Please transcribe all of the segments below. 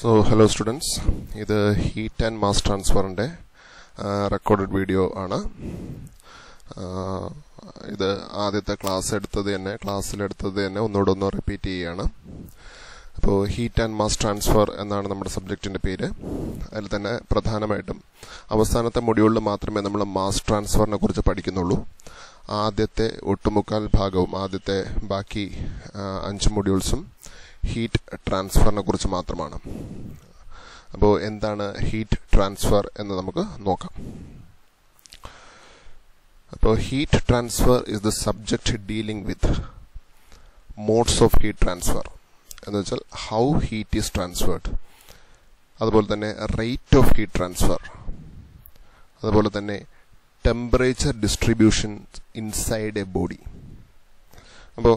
So hello students ഇത് heat and mass ട്രാൻസ്ഫറിൻ്റെ recorded video ആണ് ആ, ഇത് ആദ്യത്തെ ക്ലാസ് എടുത്തത് തന്നെ ക്ലാസ്സിലെടുത്തത് തന്നെ ഒന്നുകൂടെ ഒന്ന് റിപ്പീറ്റ് ചെയ്യുകയാണ് അപ്പോൾ ഹീറ്റ് ആൻഡ് മാസ് ട്രാൻസ്ഫർ എന്നാണ് നമ്മുടെ സബ്ജക്റ്റിൻ്റെ പേര് അതിൽ തന്നെ പ്രധാനമായിട്ടും അവസാനത്തെ മൊഡ്യൂളിൽ മാത്രമേ നമ്മൾ മാസ് ട്രാൻസ്ഫറിനെ കുറിച്ച് പഠിക്കുന്നുള്ളൂ ആദ്യത്തെ ഒട്ടുമുക്കാൽ ഭാഗവും ആദ്യത്തെ ബാക്കി ആ, അഞ്ച് മൊഡ്യൂൾസും ഹീറ്റ് ട്രാൻസ്ഫറിനെ കുറിച്ച് മാത്രമാണ് അപ്പോൾ എന്താണ് ഹീറ്റ് ട്രാൻസ്ഫർ എന്ന് നമുക്ക് നോക്കാം അപ്പോൾ heat transfer is the subject dealing with modes of heat transfer എന്ന് വെച്ചാൽ ഹൗ ഹീറ്റ് ഈസ് ട്രാൻസ്ഫേർഡ് അതുപോലെ തന്നെ റേറ്റ് ഓഫ് ഹീറ്റ് ട്രാൻസ്ഫർ അതുപോലെ തന്നെ temperature distribution inside a body അപ്പോൾ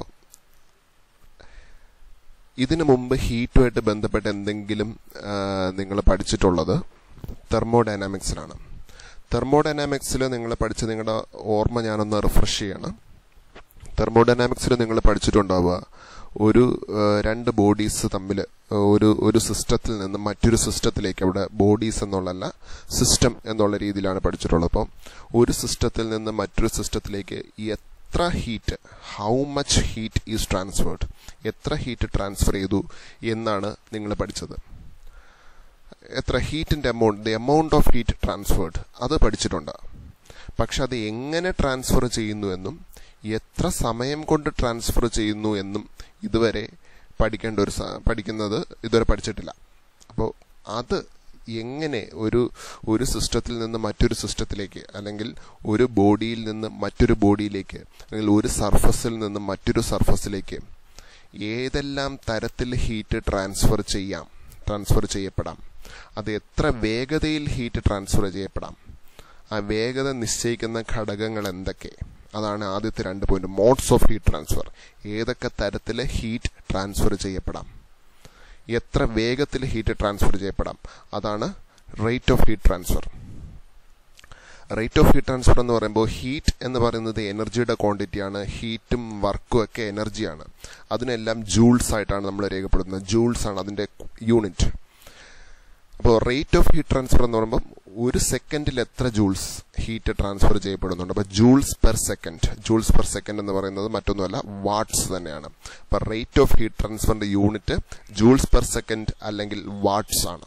ഇതിനു മുമ്പ് ഹീറ്റുമായിട്ട് ബന്ധപ്പെട്ട് എന്തെങ്കിലും നിങ്ങൾ പഠിച്ചിട്ടുള്ളത് തെർമോഡൈനാമിക്സിലാണ് തെർമോഡൈനാമിക്സിൽ നിങ്ങൾ പഠിച്ച നിങ്ങളുടെ ഓർമ്മ ഞാനൊന്ന് റിഫ്രഷ് ചെയ്യണം തെർമോഡൈനാമിക്സിൽ നിങ്ങൾ പഠിച്ചിട്ടുണ്ടാവുക ഒരു ആ, രണ്ട് ബോഡീസ് തമ്മിൽ ഒരു ഒരു സിസ്റ്റത്തിൽ നിന്ന് മറ്റൊരു സിസ്റ്റത്തിലേക്ക് അവിടെ ബോഡീസ് എന്നുള്ളതല്ല സിസ്റ്റം എന്നുള്ള രീതിയിലാണ് പഠിച്ചിട്ടുള്ളത് അപ്പം ഒരു സിസ്റ്റത്തിൽ നിന്ന് മറ്റൊരു സിസ്റ്റത്തിലേക്ക് എത്ര heat how much heat is transferred എത്ര ഹീറ്റ് ട്രാൻസ്ഫർ ചെയ്തു എന്നാണ് നിങ്ങൾ പഠിച്ചത് എത്ര ഹീറ്റിന്റെ amount the amount of heat transferred അത് പഠിച്ചിട്ടുണ്ട് പക്ഷെ അത് എങ്ങനെ ട്രാൻസ്ഫർ ചെയ്യുന്നു എന്നും എത്ര സമയം കൊണ്ട് ട്രാൻസ്ഫർ ചെയ്യുന്നു എന്നും ഇതുവരെ പഠിക്കേണ്ട ഒരു സ- പഠിക്കുന്നത് ഇതുവരെ പഠിച്ചിട്ടില്ല അപ്പോൾ അത് എങ്ങനെ ഒരു ഒരു സിസ്റ്റത്തിൽ നിന്ന് മറ്റൊരു സിസ്റ്റത്തിലേക്ക് അല്ലെങ്കിൽ ഒരു ബോഡിയിൽ നിന്ന് മറ്റൊരു ബോഡിയിലേക്ക് അല്ലെങ്കിൽ ഒരു സർഫസിൽ നിന്ന് മറ്റൊരു സർഫസിലേക്ക് ഏതെല്ലാം തരത്തിൽ ഹീറ്റ് ട്രാൻസ്ഫർ ചെയ്യാം ട്രാൻസ്ഫർ ചെയ്യപ്പെടാം അത് എത്ര വേഗതയിൽ ഹീറ്റ് ട്രാൻസ്ഫർ ചെയ്യപ്പെടാം ആ വേഗത നിശ്ചയിക്കുന്ന ഘടകങ്ങൾ എന്തൊക്കെ അതാണ് ആദ്യത്തെ രണ്ട് point modes of heat transfer ഏതൊക്കെ തരത്തിൽ ഹീറ്റ് ട്രാൻസ്ഫർ ചെയ്യപ്പെടാം എത്ര വേഗത്തിൽ ഹീറ്റ് ട്രാൻസ്ഫർ ചെയ്യപ്പെടാം അതാണ് rate of heat transfer rate of heat transfer എന്ന് പറയുമ്പോൾ ഹീറ്റ് എന്ന് പറയുന്നത് എനർജിയുടെ ക്വാണ്ടിറ്റിയാണ് ഹീറ്റും വർക്കും ഒക്കെ എനർജിയാണ് അതിനെല്ലാം ജൂൾസ് ആയിട്ടാണ് നമ്മൾ രേഖപ്പെടുത്തുന്നത് ജൂൾസ് ആണ് അതിന്റെ യൂണിറ്റ് അപ്പോൾ റേറ്റ് ഓഫ് ഹീറ്റ് ട്രാൻസ്ഫർ എന്ന് പറയുമ്പോൾ ഒരു സെക്കൻഡിൽ എത്ര ജൂൾസ് ഹീറ്റ് ട്രാൻസ്ഫർ ചെയ്യപ്പെടുന്നുണ്ട് അപ്പോൾ joules per second joules per second എന്ന് പറയുന്നത് മറ്റൊന്നുമല്ല വാട്ട്സ് തന്നെയാണ് അപ്പോൾ റേറ്റ് ഓഫ് ഹീറ്റ് ട്രാൻസ്ഫറിന്റെ യൂണിറ്റ് ജൂൾസ് പെർ സെക്കൻഡ് അല്ലെങ്കിൽ വാട്ട്സ് ആണ്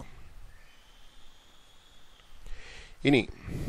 ഇനി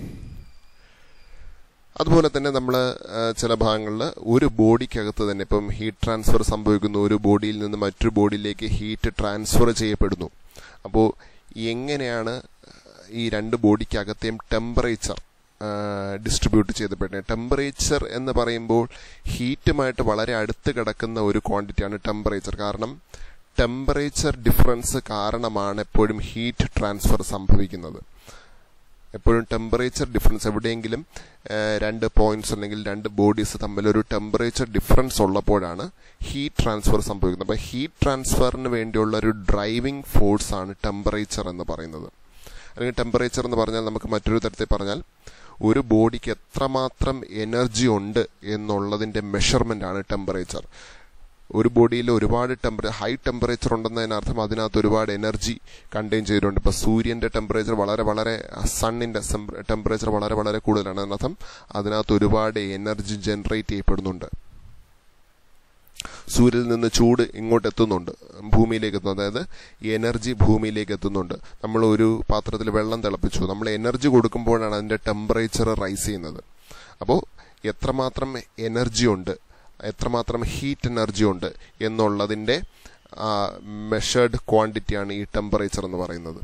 അതുപോലെ തന്നെ നമ്മൾ ചില ഭാഗങ്ങളിൽ ഒരു ബോഡിക്കകത്ത് തന്നെ ഇപ്പം ഹീറ്റ് ട്രാൻസ്ഫർ സംഭവിക്കുന്നു ഒരു ബോഡിയിൽ നിന്ന് മറ്റൊരു ബോഡിയിലേക്ക് ഹീറ്റ് ട്രാൻസ്ഫർ ചെയ്യപ്പെടുന്നു അപ്പോൾ എങ്ങനെയാണ് ഈ രണ്ട് ബോഡിക്കകത്തെയും ടെമ്പറേച്ചർ ഡിസ്ട്രിബ്യൂട്ട് ചെയ്തപ്പെടുന്നത് ടെമ്പറേച്ചർ എന്ന് പറയുമ്പോൾ ഹീറ്റുമായിട്ട് വളരെ അടുത്ത് കിടക്കുന്ന ഒരു ക്വാണ്ടിറ്റിയാണ് ടെമ്പറേച്ചർ കാരണം ടെമ്പറേച്ചർ ഡിഫറൻസ് കാരണമാണ് എപ്പോഴും ഹീറ്റ് ട്രാൻസ്ഫർ സംഭവിക്കുന്നത് എപ്പോഴും ടെമ്പറേച്ചർ ഡിഫറൻസ് എവിടെയെങ്കിലും ആ, രണ്ട് പോയിന്റ്സ് അല്ലെങ്കിൽ രണ്ട് ബോഡീസ് തമ്മിൽ ഒരു ടെമ്പറേച്ചർ ഡിഫറൻസ് ഉള്ളപ്പോഴാണ് ഹീറ്റ് ട്രാൻസ്ഫർ സംഭവിക്കുന്നത് അപ്പോൾ ഹീറ്റ് ട്രാൻസ്ഫറിന് വേണ്ടിയുള്ള ഒരു ഡ്രൈവിംഗ് ഫോഴ്സ് ആണ് ടെമ്പറേച്ചർ എന്ന് പറയുന്നത് അല്ലെങ്കിൽ ടെമ്പറേച്ചർ എന്ന് പറഞ്ഞാൽ നമുക്ക് മറ്റൊരു തരത്തിൽ പറഞ്ഞാൽ ഒരു ബോഡിക്ക് എത്രമാത്രം എനർജി ഉണ്ട് എന്നുള്ളതിന്റെ മെഷർമെന്റ് ആണ് ടെമ്പറേച്ചർ ഒരു ബോഡിയിൽ ഒരുപാട് ടെമ്പറേ ഹൈ ടെമ്പറേച്ചർ ഉണ്ടെന്നതിനർത്ഥം അതിനകത്ത് ഒരുപാട് എനർജി കണ്ടെയ്ൻ ചെയ്തിട്ടുണ്ട് ഇപ്പൊ സൂര്യന്റെ ടെമ്പറേച്ചർ വളരെ വളരെ സണ്ണിന്റെ ടെമ്പറേച്ചർ വളരെ വളരെ കൂടുതലാണ് അതിനർത്ഥം അതിനകത്ത് ഒരുപാട് എനർജി ജനറേറ്റ് ചെയ്യപ്പെടുന്നുണ്ട് സൂര്യനിൽ നിന്ന് ചൂട് ഇങ്ങോട്ട് എത്തുന്നുണ്ട് ഭൂമിയിലേക്ക് എത്തുന്നു അതായത് എനർജി ഭൂമിയിലേക്ക് എത്തുന്നുണ്ട് നമ്മൾ ഒരു പാത്രത്തിൽ വെള്ളം തിളപ്പിച്ചു നമ്മൾ എനർജി കൊടുക്കുമ്പോഴാണ് അതിന്റെ ടെമ്പറേച്ചർ റൈസ് ചെയ്യുന്നത് അപ്പോൾ എത്രമാത്രം എനർജി ഉണ്ട് എത്രമാത്രം ഹീറ്റ് എനർജി ഉണ്ട് എന്നുള്ളതിന്റെ മെഷേർഡ് ക്വാണ്ടിറ്റിയാണ് ഈ ടെമ്പറേച്ചർ എന്ന് പറയുന്നത്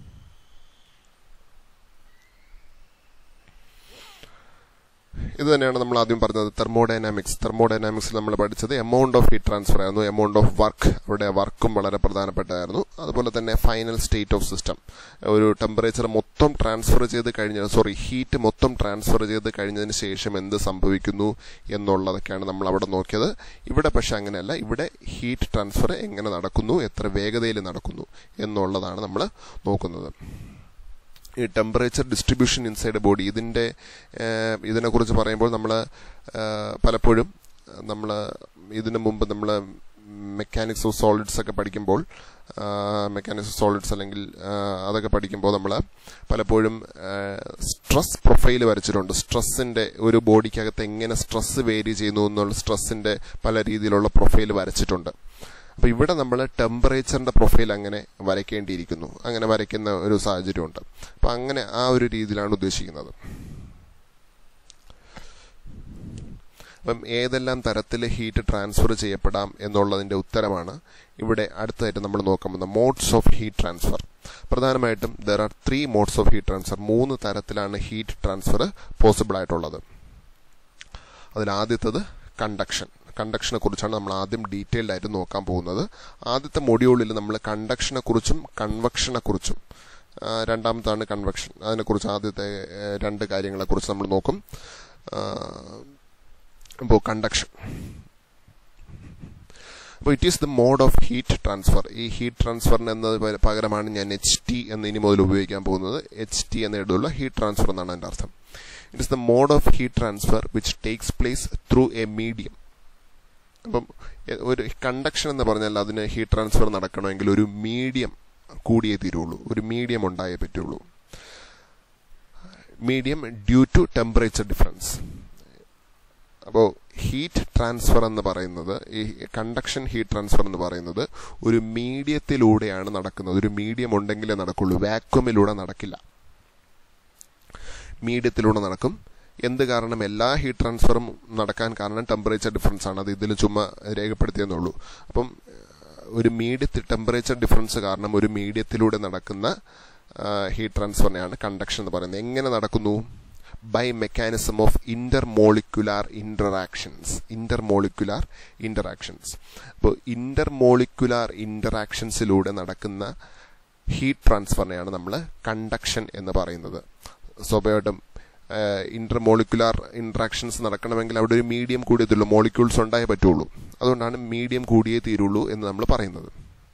ഇത് തന്നെയാണ് നമ്മൾ ആദ്യം പറഞ്ഞത് തെർമോഡൈനാമിക്സ് തെർമോഡൈനാമിക്സിൽ നമ്മൾ പഠിച്ചത് എമൗണ്ട് ഓഫ് ഹീറ്റ് ട്രാൻസ്ഫർ ആയിരുന്നു എമൗണ്ട് ഓഫ് വർക്ക് അവിടെ വർക്കും വളരെ പ്രധാനപ്പെട്ടതായിരുന്നു അതുപോലെ തന്നെ ഫൈനൽ സ്റ്റേറ്റ് ഓഫ് സിസ്റ്റം ഒരു ടെമ്പറേച്ചർ മൊത്തം ട്രാൻസ്ഫർ ചെയ്ത് കഴിഞ്ഞ സോറി ഹീറ്റ് മൊത്തം ട്രാൻസ്ഫർ ചെയ്ത് കഴിഞ്ഞതിന് ശേഷം എന്ത് സംഭവിക്കുന്നു എന്നുള്ളതൊക്കെയാണ് നമ്മൾ അവിടെ നോക്കിയത് ഇവിടെ പക്ഷെ അങ്ങനെയല്ല ഇവിടെ ഹീറ്റ് ട്രാൻസ്ഫർ എങ്ങനെ നടക്കുന്നു എത്ര വേഗതയിൽ നടക്കുന്നു എന്നുള്ളതാണ് നമ്മൾ നോക്കുന്നത് ഈ ടെമ്പറേച്ചർ ഡിസ്ട്രിബ്യൂഷൻ ഇൻസൈഡ് ബോഡി ഇതിൻ്റെ ഇതിനെക്കുറിച്ച് പറയുമ്പോൾ നമ്മൾ പലപ്പോഴും നമ്മൾ ഇതിനു മുമ്പ് നമ്മൾ മെക്കാനിക്സ് ഓഫ് സോളിഡ്സ് ഒക്കെ പഠിക്കുമ്പോൾ മെക്കാനിക്സ് ഓഫ് സോളിഡ്സ് അല്ലെങ്കിൽ ആ, അതൊക്കെ പഠിക്കുമ്പോൾ നമ്മൾ പലപ്പോഴും സ്ട്രെസ് പ്രൊഫൈൽ വരച്ചിട്ടുണ്ട് സ്ട്രെസ്സിന്റെ ഒരു ബോഡിക്കകത്ത് എങ്ങനെ സ്ട്രെസ് വേരി ചെയ്യുന്നു എന്നുള്ള സ്ട്രെസ്സിന്റെ പല രീതിയിലുള്ള പ്രൊഫൈൽ വരച്ചിട്ടുണ്ട് അപ്പൊ ഇവിടെ നമ്മൾ ടെമ്പറേച്ചറിന്റെ പ്രൊഫൈൽ അങ്ങനെ വരയ്ക്കേണ്ടിയിരിക്കുന്നു അങ്ങനെ വരയ്ക്കുന്ന ഒരു സാഹചര്യമുണ്ട് അപ്പൊ അങ്ങനെ ആ ഒരു രീതിയിലാണ് ഉദ്ദേശിക്കുന്നത് അപ്പം ഏതെല്ലാം തരത്തിൽ ഹീറ്റ് ട്രാൻസ്ഫർ ചെയ്യപ്പെടാം എന്നുള്ളതിന്റെ ഉത്തരമാണ് ഇവിടെ അടുത്തതായിട്ട് നമ്മൾ നോക്കാൻ പോകുന്നത് മോഡ്സ് ഓഫ് ഹീറ്റ് ട്രാൻസ്ഫർ പ്രധാനമായിട്ടും there are three modes of heat transfer മൂന്ന് തരത്തിലാണ് ഹീറ്റ് ട്രാൻസ്ഫർ പോസിബിൾ ആയിട്ടുള്ളത് അതിൽ ആദ്യത്തത് കണ്ടക്ഷൻ കണ്ടക്ഷനെ കുറിച്ചാണ് നമ്മൾ ആദ്യം ഡീറ്റെയിൽഡ് ആയിട്ട് നോക്കാൻ പോകുന്നത് ആദ്യത്തെ മൊഡ്യൂളിൽ നമ്മൾ കണ്ടക്ഷനെ കുറിച്ചും കൺവെക്ഷനെ കുറിച്ചും ആ, രണ്ടാമത്താണ് കൺവെക്ഷൻ അതിനെക്കുറിച്ച് ആദ്യത്തെ ഏ, രണ്ട് കാര്യങ്ങളെക്കുറിച്ച് നമ്മൾ നോക്കും ഇപ്പോൾ കണ്ടക്ഷൻ അപ്പോൾ it is the mode of heat transfer ഈ ഹീറ്റ് ട്രാൻസ്ഫറിന് എന്നത് പ- പകരമാണ് ഞാൻ എച്ച് ടി എന്ന് ഇനി മുതൽ ഉപയോഗിക്കാൻ പോകുന്നത് എച്ച് ടി എന്ന ഇടമുള്ള ഹീറ്റ് ട്രാൻസ്ഫർ എന്നാണ് എൻ്റെ അർത്ഥം it is the mode of heat transfer which takes place through a medium അപ്പം എ- ഒരു കണ്ടക്ഷൻ എന്ന് പറഞ്ഞാൽ അതിന് ഹീറ്റ് ട്രാൻസ്ഫർ നടക്കണമെങ്കിൽ ഒരു മീഡിയം കൂടിയേ തീരുള്ളൂ ഒരു മീഡിയം ഉണ്ടായേ പറ്റുള്ളൂ medium due to temperature difference അപ്പോൾ ഹീറ്റ് ട്രാൻസ്ഫർ എന്ന് പറയുന്നത് ഈ കണ്ടക്ഷൻ ഹീറ്റ് ട്രാൻസ്ഫർ എന്ന് പറയുന്നത് ഒരു മീഡിയത്തിലൂടെയാണ് നടക്കുന്നത് ഒരു മീഡിയം ഉണ്ടെങ്കിലേ നടക്കുള്ളൂ വാക്വമിലൂടെ നടക്കില്ല മീഡിയത്തിലൂടെ നടക്കും എന്ത് കാരണം എല്ലാ ഹീറ്റ് ട്രാൻസ്ഫറും നടക്കാൻ കാരണം ടെമ്പറേച്ചർ ഡിഫറൻസ് ആണ് അത് ഇതിൽ ചുമ്മാ രേഖപ്പെടുത്തിയെന്നുള്ളൂ അപ്പം ഏഹ്, ഒരു മീഡിയത്തിൽ ടെമ്പറേച്ചർ ഡിഫറൻസ് കാരണം ഒരു മീഡിയത്തിലൂടെ നടക്കുന്ന ഹീറ്റ് ട്രാൻസ്ഫറിനെയാണ് കണ്ടക്ഷൻ എന്ന് പറയുന്നത് എങ്ങനെ നടക്കുന്നു by mechanism of intermolecular interactions intermolecular interactions അപ്പോൾ ഇന്റർമോളിക്കുലാർ ഇന്ററാക്ഷൻസിലൂടെ നടക്കുന്ന ഹീറ്റ് ട്രാൻസ്ഫറിനെയാണ് നമ്മൾ കണ്ടക്ഷൻ എന്ന് പറയുന്നത് സ്വാഭാവികമായിട്ടും ഇന്റർമോളിക്കുലാർ ഇന്ററാക്ഷൻസ് നടക്കണമെങ്കിൽ അവിടെ ഒരു മീഡിയം കൂടിയേ തീരുള്ളൂ മോളിക്യൂൾസ് ഉണ്ടായേ പറ്റുള്ളൂ അതുകൊണ്ടാണ് മീഡിയം കൂടിയേ തീരുള്ളൂ എന്ന് നമ്മൾ പറയുന്നത്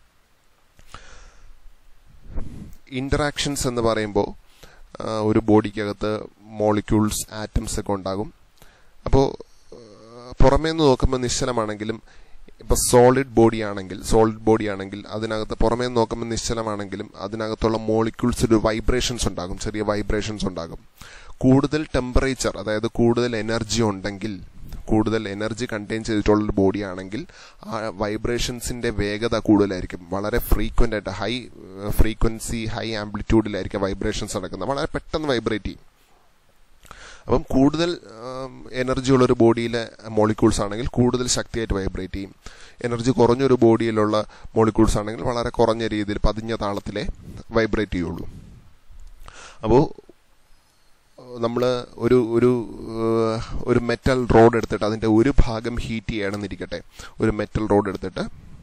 ഇന്ററാക്ഷൻസ് എന്ന് പറയുമ്പോൾ ഒരു ബോഡിക്കകത്ത് മോളിക്യൂൾസ് ആറ്റംസ് ഒക്കെ ഉണ്ടാകും അപ്പോൾ പുറമേ നിന്ന് നോക്കുമ്പോൾ നിശ്ചലമാണെങ്കിലും ഇപ്പൊ സോളിഡ് ബോഡി ആണെങ്കിൽ സോളിഡ് ബോഡി ആണെങ്കിൽ അതിനകത്ത് പുറമേ നിന്ന് നോക്കുമ്പോൾ നിശ്ചലമാണെങ്കിലും അതിനകത്തുള്ള മോളിക്യൂൾസ് ഒരു വൈബ്രേഷൻസ് ഉണ്ടാകും ചെറിയ വൈബ്രേഷൻസ് ഉണ്ടാകും കൂടുതൽ ടെമ്പറേച്ചർ അതായത് കൂടുതൽ എനർജി ഉണ്ടെങ്കിൽ കൂടുതൽ എനർജി കണ്ടെയ്ൻ ചെയ്തിട്ടുള്ള ഒരു ബോഡി ആണെങ്കിൽ ആ വൈബ്രേഷൻസിന്റെ വേഗത കൂടുതലായിരിക്കും വളരെ ഫ്രീക്വന്റ് ആയിട്ട് ഹൈ ഫ്രീക്വൻസി ഹൈ ആംപ്ലിറ്റ്യൂഡിലായിരിക്കും വൈബ്രേഷൻസ് നടക്കുന്നത് വളരെ പെട്ടെന്ന് വൈബ്രേറ്റ് ചെയ്യും അപ്പം കൂടുതൽ എനർജി ഉള്ള ഒരു ബോഡിയിലെ മോളിക്യൂൾസ് ആണെങ്കിൽ കൂടുതൽ ശക്തിയായിട്ട് വൈബ്രേറ്റ് ചെയ്യും എനർജി കുറഞ്ഞൊരു ബോഡിയിലുള്ള മോളിക്യൂൾസ് ആണെങ്കിൽ വളരെ കുറഞ്ഞ രീതിയിൽ പതിഞ്ഞ താളത്തിലെ വൈബ്രേറ്റ് ചെയ്യുള്ളൂ അപ്പോൾ നമ്മൾ ഒരു ഒരു ഏഹ്, ഒരു മെറ്റൽ റോഡ് എടുത്തിട്ട് അതിന്റെ ഒരു ഭാഗം ഹീറ്റ് ചെയ്യണമെന്നിരിക്കട്ടെ ഒരു മെറ്റൽ റോഡ് എടുത്തിട്ട്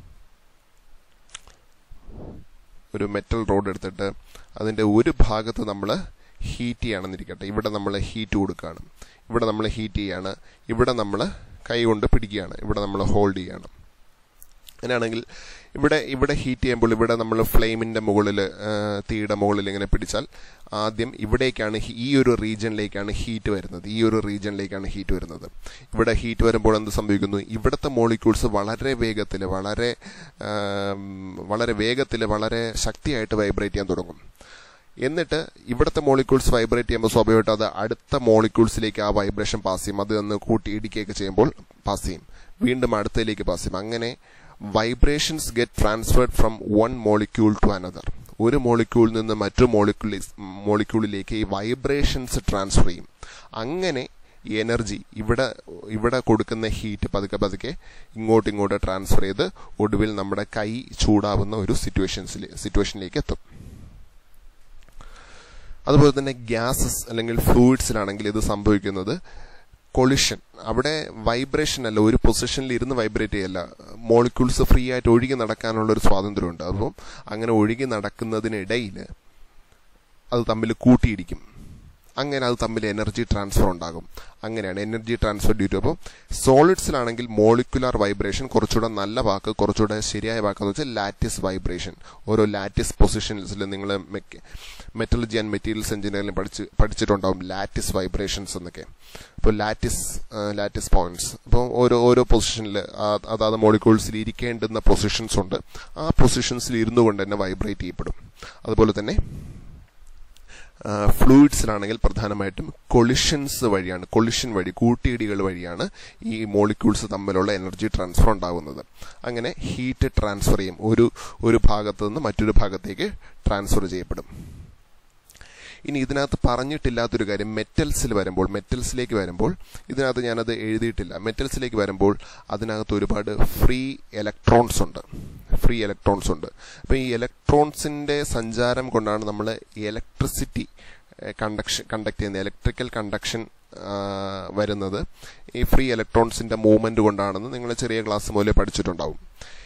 ഒരു മെറ്റൽ റോഡ് എടുത്തിട്ട് അതിന്റെ ഒരു ഭാഗത്ത് നമ്മൾ ഹീറ്റ് ചെയ്യണമെന്നിരിക്കട്ടെ ഇവിടെ നമ്മൾ ഹീറ്റ് കൊടുക്കുകയാണ് ഇവിടെ നമ്മൾ ഹീറ്റ് ചെയ്യാണ് ഇവിടെ നമ്മൾ കൈ കൊണ്ട് പിടിക്കുകയാണ് ഇവിടെ നമ്മൾ ഹോൾഡ് ചെയ്യാണ് അങ്ങനെയാണെങ്കിൽ ഇവിടെ ഇവിടെ ഹീറ്റ് ചെയ്യുമ്പോൾ ഇവിടെ നമ്മൾ ഫ്ലെയിമിന്റെ മുകളിൽ തീയുടെ മുകളിൽ ഇങ്ങനെ പിടിച്ചാൽ ആദ്യം ഇവിടേക്കാണ് ഹി- ഈ ഒരു റീജിയനിലേക്കാണ് ഹീറ്റ് വരുന്നത് ഈ ഒരു റീജിയനിലേക്കാണ് ഹീറ്റ് വരുന്നത് ഇവിടെ ഹീറ്റ് വരുമ്പോൾ എന്ത് സംഭവിക്കുന്നു ഇവിടുത്തെ മോളിക്യൂൾസ് വളരെ വേഗത്തിൽ വളരെ ആം, വളരെ വേഗത്തിൽ വളരെ ശക്തിയായിട്ട് വൈബ്രേറ്റ് ചെയ്യാൻ തുടങ്ങും എന്നിട്ട് ഇവിടുത്തെ മോളിക്യൂൾസ് വൈബ്രേറ്റ് ചെയ്യുമ്പോൾ സ്വാഭാവികമായിട്ട് അത് അടുത്ത മോളിക്യൂൾസിലേക്ക് ആ വൈബ്രേഷൻ പാസ് ചെയ്യും അത് ഒന്ന് കൂട്ടി ഇടിക്കുകയൊക്കെ ചെയ്യുമ്പോൾ പാസ് ചെയ്യും വീണ്ടും അടുത്തതിലേക്ക് പാസ് ചെയ്യും അങ്ങനെ vibrations get transferred from one molecule to another ഒരു മോളിക്യൂളിൽ നിന്ന് മറ്റൊരു മോളിക്യൂളി മോളിക്യൂളിലേക്ക് ഈ വൈബ്രേഷൻസ് ട്രാൻസ്ഫർ ചെയ്യും അങ്ങനെ ഈ എനർജി ഇവിടെ ഇവിടെ കൊടുക്കുന്ന ഹീറ്റ് പതുക്കെ പതുക്കെ ഇങ്ങോട്ട് ഇങ്ങോട്ട് ട്രാൻസ്ഫർ ചെയ്ത് ഒടുവിൽ നമ്മുടെ കൈ ചൂടാവുന്ന ഒരു സിറ്റുവേഷൻസിൽ സിറ്റുവേഷനിലേക്ക് എത്തും അതുപോലെ തന്നെ ഗ്യാസസ് അല്ലെങ്കിൽ ഫ്ലൂയിഡ്സിലാണെങ്കിൽ ഇത് സംഭവിക്കുന്നത് കൊളിഷൻ അവിടെ വൈബ്രേഷൻ അല്ല ഒരു പൊസിഷനിൽ ഇരുന്ന് വൈബ്രേറ്റ് ചെയ്യല്ല മോളിക്യൂൾസ് ഫ്രീ ആയിട്ട് ഒഴുകി നടക്കാനുള്ള ഒരു സ്വാതന്ത്ര്യമുണ്ട് അപ്പം അങ്ങനെ ഒഴുകി നടക്കുന്നതിനിടയിൽ അത് തമ്മിൽ കൂട്ടിയിടിക്കും അങ്ങനെ അത് തമ്മിൽ എനർജി ട്രാൻസ്ഫർ ഉണ്ടാകും അങ്ങനെയാണ് എനർജി ട്രാൻസ്ഫർ ഡ്യൂ ടു അപ്പോൾ സോളിഡ്സിലാണെങ്കിൽ മോളിക്കുലാർ വൈബ്രേഷൻ കുറച്ചുകൂടെ നല്ല വാക്ക് കുറച്ചുകൂടെ ശരിയായ വാക്കെന്ന് വെച്ചാൽ ലാറ്റിസ് വൈബ്രേഷൻ ഓരോ ലാറ്റിസ് പൊസിഷൻസിൽ നിങ്ങൾ മെറ്റലജി ആൻഡ് മെറ്റീരിയൽസ് എഞ്ചിനീയറിംഗ് പഠിച്ച് പഠിച്ചിട്ടുണ്ടാവും ലാറ്റിസ് വൈബ്രേഷൻസ് എന്നൊക്കെ ഇപ്പോൾ ലാറ്റിസ് ലാറ്റിസ് പോയിന്റ്സ് അപ്പോൾ ഓരോ ഓരോ പൊസിഷനിൽ അതാത് മോളിക്യൂൾസിൽ ഇരിക്കേണ്ടുന്ന പൊസിഷൻസ് ഉണ്ട് ആ പൊസിഷൻസിൽ ഇരുന്നു കൊണ്ട് തന്നെ വൈബ്രേറ്റ് ചെയ്യപ്പെടും അതുപോലെ തന്നെ ഫ്ലൂയിഡ്സിലാണെങ്കിൽ പ്രധാനമായിട്ടും കൊളിഷൻസ് വഴിയാണ് കൊളിഷൻ വഴി കൂട്ടിയിടികൾ വഴിയാണ് ഈ മോളിക്യൂൾസ് തമ്മിലുള്ള എനർജി ട്രാൻസ്ഫർ ഉണ്ടാകുന്നത് അങ്ങനെ ഹീറ്റ് ട്രാൻസ്ഫർ ചെയ്യും ഒരു ഒരു ഭാഗത്ത് നിന്ന് മറ്റൊരു ഭാഗത്തേക്ക് ട്രാൻസ്ഫർ ചെയ്യപ്പെടും ഇനി ഇതിനകത്ത് പറഞ്ഞിട്ടില്ലാത്തൊരു കാര്യം മെറ്റൽസിൽ വരുമ്പോൾ മെറ്റൽസിലേക്ക് വരുമ്പോൾ ഇതിനകത്ത് ഞാനത് എഴുതിയിട്ടില്ല മെറ്റൽസിലേക്ക് വരുമ്പോൾ അതിനകത്ത് ഒരുപാട് ഫ്രീ ഇലക്ട്രോൺസ് ഉണ്ട് ഫ്രീ ഇലക്ട്രോൺസ് ഉണ്ട് അപ്പോൾ ഈ ഇലക്ട്രോൺസിന്റെ സഞ്ചാരം കൊണ്ടാണ് നമ്മൾ ഇലക്ട്രിസിറ്റി കണ്ടക്ഷൻ കണ്ടക്ട് ചെയ്യുന്നത് ഇലക്ട്രിക്കൽ കണ്ടക്ഷൻ വരുന്നത് ഈ ഫ്രീ ഇലക്ട്രോൺസിന്റെ മൂവ്മെന്റ് കൊണ്ടാണെന്ന് നിങ്ങൾ ചെറിയ ക്ലാസ് മുതലേ പഠിച്ചിട്ടുണ്ടാവും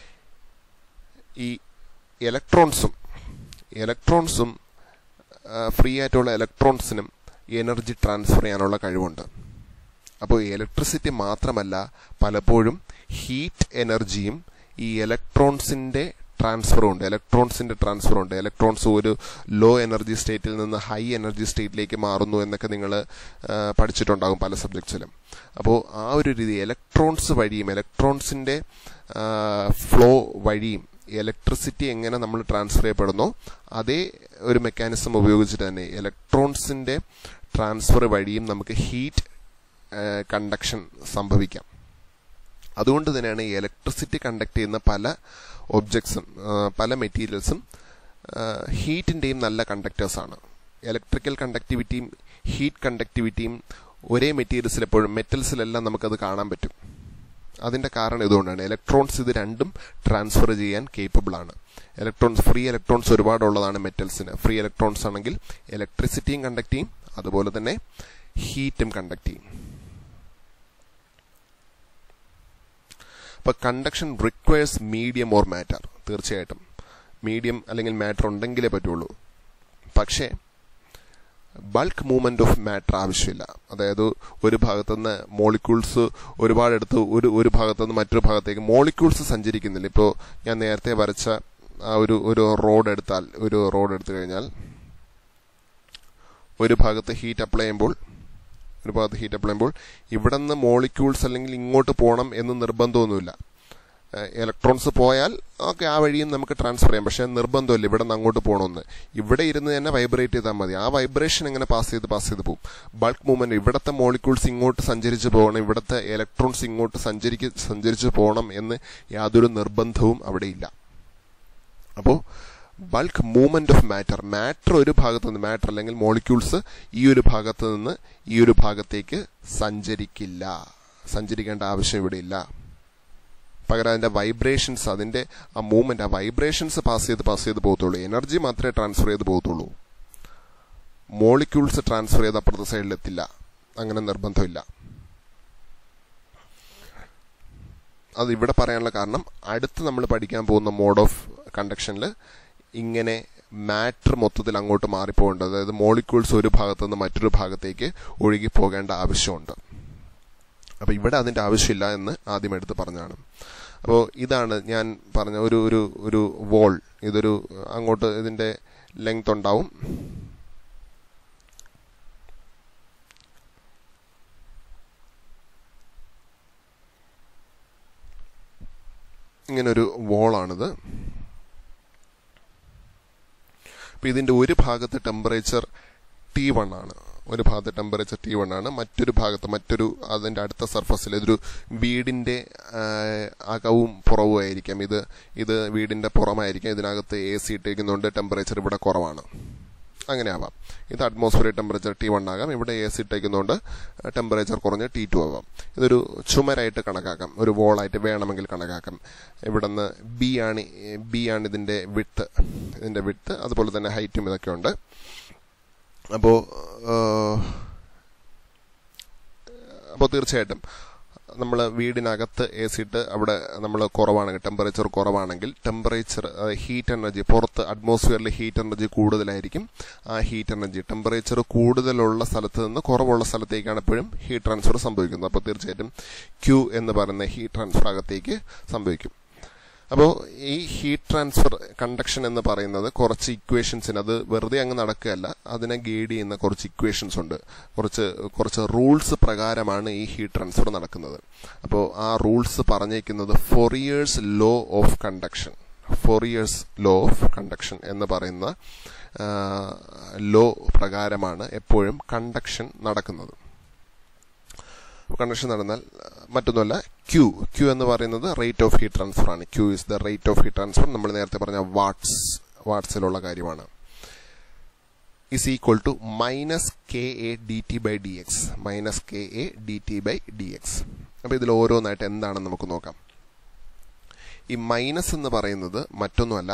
ഈ ഇലക്ട്രോൺസും ഇലക്ട്രോൺസും ഫ്രീ ആയിട്ടുള്ള ഇലക്ട്രോൺസിനും എനർജി ട്രാൻസ്ഫർ ചെയ്യാനുള്ള കഴിവുണ്ട് അപ്പോൾ ഇലക്ട്രിസിറ്റി മാത്രമല്ല പലപ്പോഴും ഹീറ്റ് എനർജിയും ഈ ഇലക്ട്രോൺസിന്റെ ട്രാൻസ്ഫറും ഉണ്ട് ഇലക്ട്രോൺസിന്റെ ട്രാൻസ്ഫർ ഉണ്ട് ഇലക്ട്രോൺസ് ഒരു ലോ എനർജി സ്റ്റേറ്റിൽ നിന്ന് ഹൈ എനർജി സ്റ്റേറ്റിലേക്ക് മാറുന്നു എന്നൊക്കെ നിങ്ങൾ പഠിച്ചിട്ടുണ്ടാകും പല സബ്ജക്ട്സിലും അപ്പോൾ ആ ഒരു രീതി ഇലക്ട്രോൺസ് വഴിയും ഇലക്ട്രോൺസിന്റെ ഫ്ലോ വഴിയും ഇലക്ട്രിസിറ്റി എങ്ങനെ നമ്മൾ ട്രാൻസ്ഫർ ചെയ്യപ്പെടുന്നോ അതേ ഒരു മെക്കാനിസം ഉപയോഗിച്ചിട്ട് തന്നെ ഇലക്ട്രോൺസിന്റെ ട്രാൻസ്ഫർ വഴിയും നമുക്ക് ഹീറ്റ് കണ്ടക്ഷൻ സംഭവിക്കാം അതുകൊണ്ട് തന്നെയാണ് ഈ ഇലക്ട്രിസിറ്റി കണ്ടക്ട് ചെയ്യുന്ന പല ഒബ്ജക്ട്സും പല മെറ്റീരിയൽസും ഹീറ്റിന്റെയും നല്ല കണ്ടക്ടേഴ്സാണ് ഇലക്ട്രിക്കൽ കണ്ടക്ടിവിറ്റിയും ഹീറ്റ് കണ്ടക്ടിവിറ്റിയും ഒരേ മെറ്റീരിയൽസിൽ എപ്പോഴും മെറ്റൽസിലെല്ലാം നമുക്കത് കാണാൻ പറ്റും അതിന്റെ കാരണം ഇതുകൊണ്ടാണ് ഇലക്ട്രോൺസ് ഇത് രണ്ടും ട്രാൻസ്ഫർ ചെയ്യാൻ കേപ്പബിൾ ആണ് ഇലക്ട്രോൺസ് ഫ്രീ ഇലക്ട്രോൺസ് ഒരുപാടുള്ളതാണ് മെറ്റൽസിന് ഫ്രീ ഇലക്ട്രോൺസ് ആണെങ്കിൽ ഇലക്ട്രിസിറ്റിയും കണ്ടക്ട് ചെയ്യും അതുപോലെ തന്നെ ഹീറ്റും കണ്ടക്ട് ചെയ്യും അപ്പൊ conduction requires medium or matter തീർച്ചയായിട്ടും മീഡിയം അല്ലെങ്കിൽ മാറ്റർ ഉണ്ടെങ്കിലേ പറ്റുള്ളൂ പക്ഷേ ബൾക്ക് മൂവ്മെന്റ് ഓഫ് മാറ്റർ ആവശ്യമില്ല അതായത് ഒരു ഭാഗത്തുനിന്ന് മോളിക്യൂൾസ് ഒരുപാടെടുത്ത് ഒരു ഒരു ഭാഗത്തുനിന്ന് മറ്റൊരു ഭാഗത്തേക്ക് മോളിക്യൂൾസ് സഞ്ചരിക്കുന്നില്ല ഇപ്പോൾ ഞാൻ നേരത്തെ വരച്ച ആ ഒരു ഒരു റോഡ് എടുത്താൽ ഒരു റോഡ് എടുത്തു കഴിഞ്ഞാൽ ഒരു ഭാഗത്ത് ഹീറ്റ് അപ്ലൈ ചെയ്യുമ്പോൾ ഒരു ഭാഗത്ത് ഹീറ്റ് അപ്ലൈ ചെയ്യുമ്പോൾ ഇവിടെ നിന്ന് മോളിക്യൂൾസ് അല്ലെങ്കിൽ ഇങ്ങോട്ട് പോകണം എന്ന് നിർബന്ധമൊന്നുമില്ല ഇലക്ട്രോൺസ് പോയാൽ ഓക്കെ ആ വഴിയും നമുക്ക് ട്രാൻസ്ഫർ ചെയ്യാം പക്ഷേ നിർബന്ധമില്ല ഇവിടെ നിന്ന് അങ്ങോട്ട് പോകണമെന്ന് ഇവിടെ ഇരുന്ന് തന്നെ വൈബ്രേറ്റ് ചെയ്താൽ മതി ആ വൈബ്രേഷൻ ഇങ്ങനെ പാസ് ചെയ്ത് പാസ് ചെയ്ത് പോകും ബൾക്ക് മൂവ്മെന്റ് ഇവിടുത്തെ മോളിക്യൂൾസ് ഇങ്ങോട്ട് സഞ്ചരിച്ച് പോകണം ഇവിടുത്തെ ഇലക്ട്രോൺസ് ഇങ്ങോട്ട് സഞ്ചരിക്ക് സഞ്ചരിച്ച് പോകണം എന്ന് യാതൊരു നിർബന്ധവും അവിടെ ഇല്ല അപ്പോൾ bulk movement of matter matter ഒരു ഭാഗത്ത് നിന്ന് മാറ്റർ അല്ലെങ്കിൽ മോളിക്യൂൾസ് ഈ ഒരു ഭാഗത്ത് നിന്ന് ഈ ഒരു ഭാഗത്തേക്ക് സഞ്ചരിക്കില്ല സഞ്ചരിക്കേണ്ട ആവശ്യം ഇവിടെ ഇല്ല പകരം അതിന്റെ വൈബ്രേഷൻസ് അതിന്റെ ആ മൂവ്മെന്റ് ആ വൈബ്രേഷൻസ് പാസ് ചെയ്ത് പാസ് ചെയ്ത് പോകത്തുള്ളൂ എനർജി മാത്രമേ ട്രാൻസ്ഫർ ചെയ്ത് പോകത്തുള്ളൂ മോളിക്യൂൾസ് ട്രാൻസ്ഫർ ചെയ്ത് അപ്പുറത്തെ സൈഡിലെത്തില്ല അങ്ങനെ നിർബന്ധമില്ല അത് ഇവിടെ പറയാനുള്ള കാരണം അടുത്ത് നമ്മൾ പഠിക്കാൻ പോകുന്ന മോഡ് ഓഫ് കണ്ടക്ഷനിൽ ഇങ്ങനെ മാറ്റർ മൊത്തത്തിൽ അങ്ങോട്ട് മാറിപ്പോകേണ്ടത് അതായത് മോളിക്യൂൾസ് ഒരു ഭാഗത്തു നിന്ന് മറ്റൊരു ഭാഗത്തേക്ക് ഒഴുകി പോകേണ്ട ആവശ്യമുണ്ട് അപ്പൊ ഇവിടെ അതിന്റെ ആവശ്യമില്ല എന്ന് ആദ്യം എടുത്ത് പറഞ്ഞാണ് അപ്പോൾ ഇതാണ് ഞാൻ പറഞ്ഞ ഒരു ഒരു ഒരു വോൾ ഇതൊരു അങ്ങോട്ട് ഇതിന്റെ ലെങ്ത് ഉണ്ടാവും ഇങ്ങനൊരു വോളാണിത് അപ്പൊ ഇതിന്റെ ഒരു ഭാഗത്ത് ടെമ്പറേച്ചർ ടി വൺ ആണ് ഒരു ഭാഗത്ത് ടെമ്പറേച്ചർ ടി വൺ ആണ് മറ്റൊരു ഭാഗത്ത് മറ്റൊരു അതിന്റെ അടുത്ത സർഫസിൽ ഇതൊരു വീടിന്റെ അകവും പുറവും ആയിരിക്കാം ഇത് ഇത് വീടിന്റെ പുറമായിരിക്കാം ഇതിനകത്ത് എ സി ഇട്ടേക്കുന്നതുകൊണ്ട് ടെമ്പറേച്ചർ ഇവിടെ കുറവാണ് അങ്ങനെ ആവാം ഇത് അറ്റ്മോസ്ഫിയർ ടെമ്പറേച്ചർ ടി വൺ ആകാം ഇവിടെ എ സി ഇട്ടേക്കുന്നതുകൊണ്ട് ടെമ്പറേച്ചർ കുറഞ്ഞ് ടി ടു ആവാം ഇതൊരു ചുമരായിട്ട് കണക്കാക്കാം ഒരു വോളായിട്ട് വേണമെങ്കിൽ കണക്കാക്കാം ഇവിടെ നിന്ന് ബി ആണ് ബി ആണ് ഇതിന്റെ വിട്ട് ഇതിന്റെ വിട്ട് അതുപോലെ തന്നെ ഹൈറ്റും ഇതൊക്കെ ഉണ്ട് അപ്പോൾ അപ്പോൾ തീർച്ചയായിട്ടും നമ്മൾ വീടിനകത്ത് എ സി ഇട്ട് അവിടെ നമ്മൾ കുറവാണെങ്കിൽ ടെമ്പറേച്ചർ കുറവാണെങ്കിൽ ടെമ്പറേച്ചർ ഹീറ്റ് എനർജി പുറത്ത് അറ്റ്മോസ്ഫിയറിൽ ഹീറ്റ് എനർജി കൂടുതലായിരിക്കും ആ ഹീറ്റ് എനർജി ടെമ്പറേച്ചർ കൂടുതലുള്ള സ്ഥലത്ത് നിന്ന് കുറവുള്ള സ്ഥലത്തേക്കാണ് എപ്പോഴും ഹീറ്റ് ട്രാൻസ്ഫർ സംഭവിക്കുന്നത് അപ്പോൾ തീർച്ചയായിട്ടും ക്യൂ എന്ന് പറയുന്ന ഹീറ്റ് ട്രാൻസ്ഫർ അകത്തേക്ക് സംഭവിക്കും അപ്പോൾ ഈ ഹീറ്റ് ട്രാൻസ്ഫർ കണ്ടക്ഷൻ എന്ന് പറയുന്നത് കുറച്ച് ഇക്വേഷൻസിന് അത് വെറുതെ അങ്ങ് നടക്കുകയല്ല അതിനെ ഗൈഡ് ചെയ്യുന്ന കുറച്ച് ഇക്വേഷൻസ് ഉണ്ട് കുറച്ച് കുറച്ച് റൂൾസ് പ്രകാരമാണ് ഈ ഹീറ്റ് ട്രാൻസ്ഫർ നടക്കുന്നത് അപ്പോൾ ആ റൂൾസ് പറഞ്ഞേക്കുന്നത് Fourier's law of conduction Fourier's law of conduction എന്ന് പറയുന്ന ലോ പ്രകാരമാണ് എപ്പോഴും കണ്ടക്ഷൻ നടക്കുന്നത് കണ്ടക്ഷൻ നടന്നാൽ മറ്റൊന്നുമല്ല ക്യൂ ക്യൂ എന്ന് പറയുന്നത് റേറ്റ് ഓഫ് ഹീറ്റ് ട്രാൻസ്ഫർ ആണ് Q is the rate of heat transfer നമ്മൾ നേരത്തെ പറഞ്ഞ വാട്ട്സ് വാട്ട്സിലുള്ള കാര്യമാണ് is equal to minus K A D T by D X minus K A D T by D X അപ്പോൾ ഇതിൽ ഓരോന്നായിട്ട് എന്താണെന്ന് നമുക്ക് നോക്കാം ഈ മൈനസ് എന്ന് പറയുന്നത് മറ്റൊന്നുമല്ല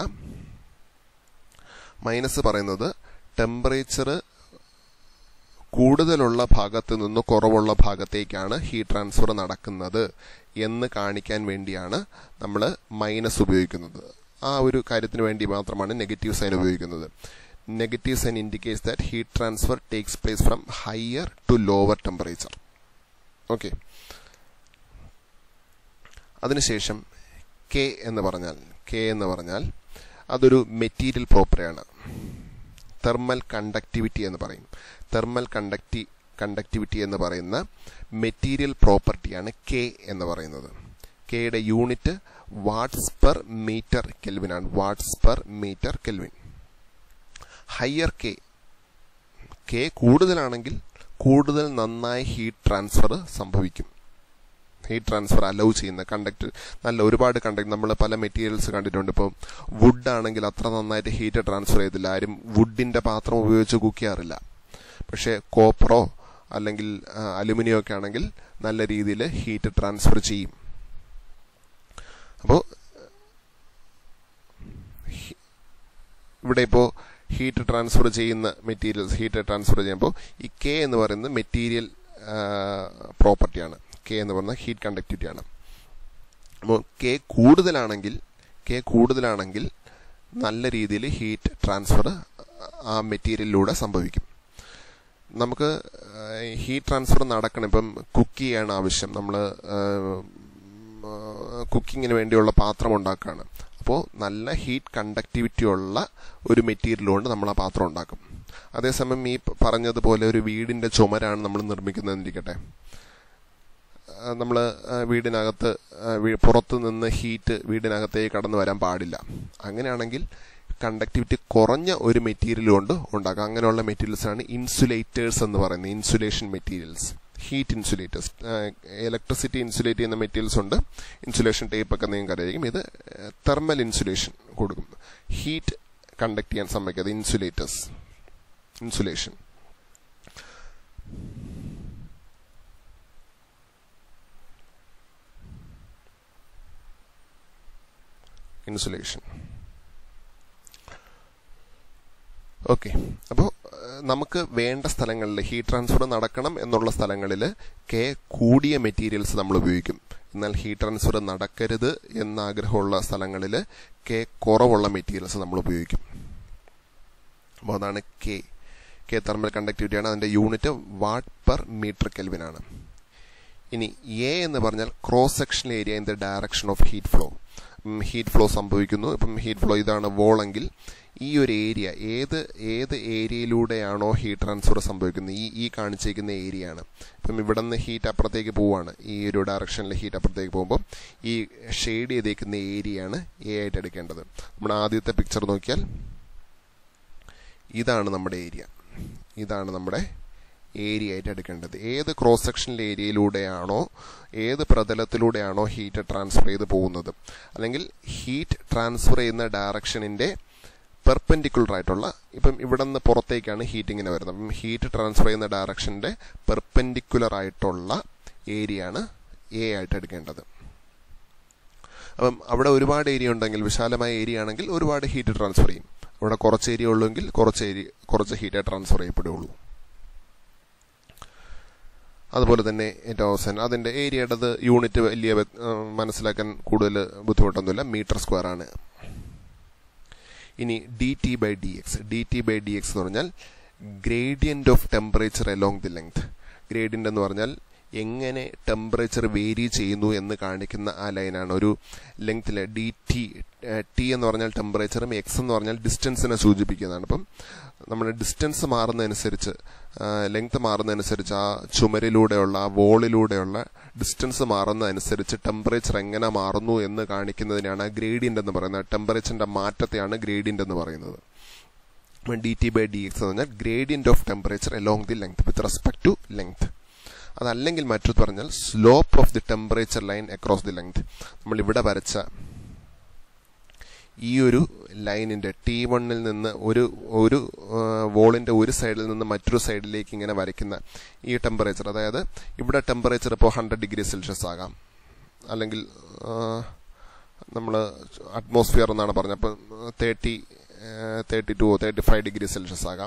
മൈനസ് പറയുന്നത് ടെമ്പറേച്ചർ കൂടുതലുള്ള ഭാഗത്ത് നിന്ന് കുറവുള്ള ഭാഗത്തേക്കാണ് ഹീറ്റ് ട്രാൻസ്ഫർ നടക്കുന്നത് എന്ന് കാണിക്കാൻ വേണ്ടിയാണ് നമ്മൾ മൈനസ് ഉപയോഗിക്കുന്നത് ആ ഒരു കാര്യത്തിന് വേണ്ടി മാത്രമാണ് നെഗറ്റീവ് സൈൻ ഉപയോഗിക്കുന്നത് negative sign indicates that heat transfer takes place from higher to lower temperature okay അതിനുശേഷം കെ എന്ന് പറഞ്ഞാൽ കെ എന്ന് പറഞ്ഞാൽ അതൊരു മെറ്റീരിയൽ പ്രോപ്പർട്ടിയാണ് തെർമൽ കണ്ടക്ടിവിറ്റി എന്ന് പറയും തെർമൽ കണ്ടക്ടി കണ്ടക്ടിവിറ്റി എന്ന് പറയുന്ന മെറ്റീരിയൽ പ്രോപ്പർട്ടിയാണ് കെ എന്ന് പറയുന്നത് കെയുടെ യൂണിറ്റ് വാട്ട്സ് പെർ മീറ്റർ കെൽവിനാണ് watts per metre kelvin higher K K കൂടുതലാണെങ്കിൽ കൂടുതൽ നന്നായി ഹീറ്റ് ട്രാൻസ്ഫർ സംഭവിക്കും ഹീറ്റ് ട്രാൻസ്ഫർ അലൗ ചെയ്യുന്ന കണ്ടക്ട് നല്ല ഒരുപാട് കണ്ടക്ട് നമ്മൾ പല മെറ്റീരിയൽസ് കണ്ടിട്ടുണ്ട് ഇപ്പോൾ വുഡ് ആണെങ്കിൽ അത്ര നന്നായിട്ട് ഹീറ്റ് ട്രാൻസ്ഫർ ചെയ്തില്ല ആരും വുഡിന്റെ പാത്രം ഉപയോഗിച്ച് കുക്ക് ചെയ്യാറില്ല പക്ഷേ കോപ്പറോ അല്ലെങ്കിൽ അലുമിനിയോ ഒക്കെ ആണെങ്കിൽ നല്ല രീതിയിൽ ഹീറ്റ് ട്രാൻസ്ഫർ ചെയ്യും അപ്പോൾ ഇവിടെ ഇപ്പോൾ ഹീറ്റ് ട്രാൻസ്ഫർ ചെയ്യുന്ന മെറ്റീരിയൽസ് ഹീറ്റ് ട്രാൻസ്ഫർ ചെയ്യുമ്പോൾ ഈ കെ എന്ന് പറയുന്നത് മെറ്റീരിയൽ പ്രോപ്പർട്ടിയാണ് കെ എന്ന് പറയുന്ന ഹീറ്റ് കണ്ടക്ടിവിറ്റി ആണ് അപ്പോൾ കെ കൂടുതലാണെങ്കിൽ കെ കൂടുതലാണെങ്കിൽ നല്ല രീതിയിൽ ഹീറ്റ് ട്രാൻസ്ഫർ ആ മെറ്റീരിയലിലൂടെ സംഭവിക്കും നമുക്ക് ഹീറ്റ് ട്രാൻസ്ഫർ നടക്കണം ഇപ്പം കുക്ക് ചെയ്യാണ് ആവശ്യം നമ്മൾ കുക്കിങ്ങിന് വേണ്ടിയുള്ള പാത്രം ഉണ്ടാക്കുകയാണ് അപ്പോൾ നല്ല ഹീറ്റ് കണ്ടക്ടിവിറ്റി ഉള്ള ഒരു മെറ്റീരിയൽ കൊണ്ട് നമ്മൾ ആ പാത്രം ഉണ്ടാക്കും അതേസമയം ഈ പറഞ്ഞതുപോലെ ഒരു വീടിന്റെ ചുമരാണ് നമ്മൾ നിർമ്മിക്കുന്നതെന്നിരിക്കട്ടെ നമ്മൾ വീടിനകത്ത് പുറത്തു നിന്ന് ഹീറ്റ് വീടിനകത്തേക്ക് കടന്നു വരാൻ പാടില്ല അങ്ങനെയാണെങ്കിൽ കണ്ടക്ടിവിറ്റി കുറഞ്ഞ ഒരു മെറ്റീരിയൽ കൊണ്ട് ഉണ്ടാക്കാം അങ്ങനെയുള്ള മെറ്റീരിയൽസ് ആണ് ഇൻസുലേറ്റേഴ്സ് എന്ന് പറയുന്നത് insulation materials heat insulators electricity insulate ചെയ്യുന്ന മെറ്റീരിയൽസ് ഉണ്ട് ഇൻസുലേഷൻ ടേപ്പ് ഒക്കെ നിങ്ങൾക്ക് അറിയാം ഇത് തെർമൽ ഇൻസുലേഷൻ കൊടുക്കും ഹീറ്റ് കണ്ടക്ട് ചെയ്യാൻ സമ്മതിക്കാതെ ഇൻസുലേറ്റേഴ്സ് ഇൻസുലേഷൻ ഇൻസുലേഷൻ ഓക്കെ അപ്പോൾ നമുക്ക് വേണ്ട സ്ഥലങ്ങളിൽ ഹീറ്റ് ട്രാൻസ്ഫർ നടക്കണം എന്നുള്ള സ്ഥലങ്ങളിൽ കെ കൂടിയ മെറ്റീരിയൽസ് നമ്മൾ ഉപയോഗിക്കും എന്നാൽ ഹീറ്റ് ട്രാൻസ്ഫർ നടക്കരുത് എന്ന ആഗ്രഹമുള്ള സ്ഥലങ്ങളിൽ കെ കുറവുള്ള മെറ്റീരിയൽസ് നമ്മൾ ഉപയോഗിക്കും അപ്പോൾ അതാണ് കെ കെ തെർമൽ കണ്ടക്ടിവിറ്റിയാണ് അതിൻ്റെ യൂണിറ്റ് വാട്ട് പെർ മീറ്റർ കെൽവിനാണ് ഇനി എ എന്ന് പറഞ്ഞാൽ cross section area in the direction of heat flow heat flow സംഭവിക്കുന്നു ഇപ്പം ഹീറ്റ് ഫ്ലോ ഇതാണ് വോളെങ്കിൽ ഈ ഒരു ഏരിയ ഏത് ഏത് ഏരിയയിലൂടെയാണോ ഹീറ്റ് ട്രാൻസ്ഫർ സംഭവിക്കുന്നത് ഈ ഈ കാണിച്ചിരിക്കുന്ന ഏരിയ ആണ് ഇപ്പം ഇവിടെ നിന്ന് ഹീറ്റ് അപ്പുറത്തേക്ക് പോവാണ് ഈ ഒരു ഡയറക്ഷനിൽ ഹീറ്റ് അപ്പുറത്തേക്ക് പോകുമ്പോൾ ഈ ഷെയ്ഡ് ചെയ്തേക്കുന്ന ഏരിയയാണ് എ ആയിട്ട് എടുക്കേണ്ടത് നമ്മുടെ ആദ്യത്തെ പിക്ചർ നോക്കിയാൽ ഇതാണ് നമ്മുടെ ഏരിയ ഇതാണ് നമ്മുടെ ഏരിയ ആയിട്ട് എടുക്കേണ്ടത് ഏത് ക്രോസ് സെക്ഷണൽ ഏരിയയിലൂടെയാണോ ഏത് പ്രതലത്തിലൂടെയാണോ ഹീറ്റ് ട്രാൻസ്ഫർ ചെയ്ത് പോകുന്നത് അല്ലെങ്കിൽ ഹീറ്റ് ട്രാൻസ്ഫർ ചെയ്യുന്ന ഡയറക്ഷനിന്റെ പെർപെൻഡിക്കുലർ ആയിട്ടുള്ള ഇപ്പം ഇവിടെ നിന്ന് പുറത്തേക്കാണ് ഹീറ്റിങ്ങിന് വരുന്നത് അപ്പം ഹീറ്റ് ട്രാൻസ്ഫർ ചെയ്യുന്ന ഡയറക്ഷന്റെ പെർപെൻഡിക്കുലർ ആയിട്ടുള്ള ഏരിയ ആണ് എ ആയിട്ട് എടുക്കേണ്ടത് അപ്പം അവിടെ ഒരുപാട് ഏരിയ ഉണ്ടെങ്കിൽ വിശാലമായ ഏരിയ ആണെങ്കിൽ ഒരുപാട് ഹീറ്റ് ട്രാൻസ്ഫർ ചെയ്യും അവിടെ കുറച്ച് ഏരിയ ഉള്ളെങ്കിൽ കുറച്ച് ഏരിയ കുറച്ച് ഹീറ്റ് ട്രാൻസ്ഫർ ചെയ്യപ്പെടുകയുള്ളൂ അതുപോലെ തന്നെ ഏറ്റവും അവസാനം അതിൻ്റെ ഏരിയയുടേത് യൂണിറ്റ് വലിയ വ്യത്- ആ, മനസ്സിലാക്കാൻ കൂടുതൽ ബുദ്ധിമുട്ടൊന്നുമില്ല മീറ്റർ സ്ക്വയർ ആണ് ഇനി D T by D X D T by D X എന്ന് പറഞ്ഞാൽ gradient of temperature along the length gradient എന്ന് പറഞ്ഞാൽ എങ്ങനെ ടെമ്പറേച്ചർ വേരി ചെയ്യുന്നു എന്ന് കാണിക്കുന്ന ആ ലൈനാണ് ഒരു ലെങ്ത്തിൽ ഡി ടി ടി എന്ന് പറഞ്ഞാൽ ടെമ്പറേച്ചറും എക്സ് എന്ന് പറഞ്ഞാൽ ഡിസ്റ്റൻസിനെ സൂചിപ്പിക്കുന്നതാണ് അപ്പം നമ്മുടെ ഡിസ്റ്റൻസ് മാറുന്നതനുസരിച്ച് ലെങ്ത് മാറുന്നതനുസരിച്ച് ആ ചുമരിലൂടെയുള്ള ആ വോളിലൂടെയുള്ള ഡിസ്റ്റൻസ് മാറുന്നതനുസരിച്ച് ടെമ്പറേച്ചർ എങ്ങനെ മാറുന്നു എന്ന് കാണിക്കുന്നതിനാണ് ഗ്രേഡിയന്റ് എന്ന് പറയുന്നത് ടെമ്പറേച്ചറിന്റെ മാറ്റത്തെയാണ് ഗ്രേഡിയന്റ് എന്ന് പറയുന്നത് D T by D X എന്ന് പറഞ്ഞാൽ gradient of temperature along the length with respect to length അതല്ലെങ്കിൽ മറ്റൊരു പറഞ്ഞാൽ slope of the temperature line across the length നമ്മൾ ഇവിടെ വരച്ച ഈ ഒരു ലൈനിന്റെ ടി വണ്ണിൽ നിന്ന് ഒരു ഒരു വോളിന്റെ ഒരു സൈഡിൽ നിന്ന് മറ്റൊരു സൈഡിലേക്ക് ഇങ്ങനെ വരയ്ക്കുന്ന ഈ ടെമ്പറേച്ചർ അതായത് ഇവിടെ ടെമ്പറേച്ചർ ഇപ്പോൾ ഹൺഡ്രഡ് ഡിഗ്രി സെൽഷ്യസ് ആകാം അല്ലെങ്കിൽ നമ്മൾ അറ്റ്മോസ്ഫിയർ എന്നാണ് പറഞ്ഞത് അപ്പം thirty thirty two thirty five degree Celsius ആകാം